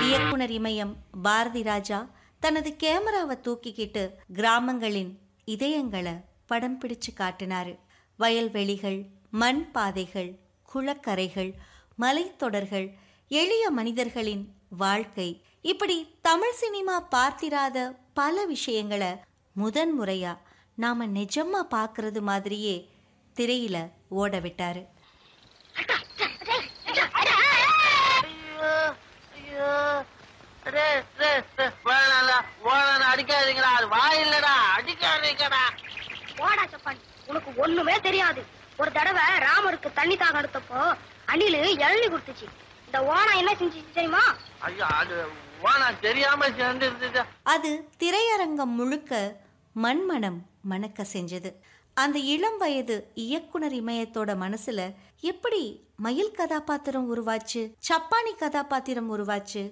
இயக்குனர் இமயம் பாரதி ராஜா தனது கேமராவை தூக்கிக்கிட்டு கிராமங்களின் இதயங்களை படம் பிடிச்சு காட்டினாரு வயல்வெளிகள் மண் பாதைகள் குளக்கரைகள் மலைத்தொடர்கள் எளிய மனிதர்களின் வாழ்க்கை இப்படி தமிழ் சினிமா பார்த்திராத பல விஷயங்களை முதன் முறையா நாம நிஜமா பார்க்கறது மாதிரியே திரையில ஓட விட்டாரு ஐயோ ஐயோ ரே ரே ரே வேணாம்ல ஓடான அடிக்காதீங்கடா அது வாயில்லடா அடிக்காதீங்கடா போடா சப்பான் உனக்கு ஒண்ணுமே தெரியாது ஒரு தடவை ராமருக்கு தண்ணி தாக எடுத்தப்போ அணிலு இளநி கொடுத்துச்சு இந்த ஓணம் என்ன செஞ்சுச்சு தெரியுமா ஐயோ அது ஓனா தெரியாம சேர்ந்து இருந்துச்சு அது திரையரங்கம் முழுக்க மண்மனம் மணக்க செஞ்சது அந்த இளம் வயது இயக்குனர் இமயத்தோட மனசுல எப்படி மயில் கதாபாத்திரம் உருவாச்சு சப்பானி கதாபாத்திரம் உருவாச்சு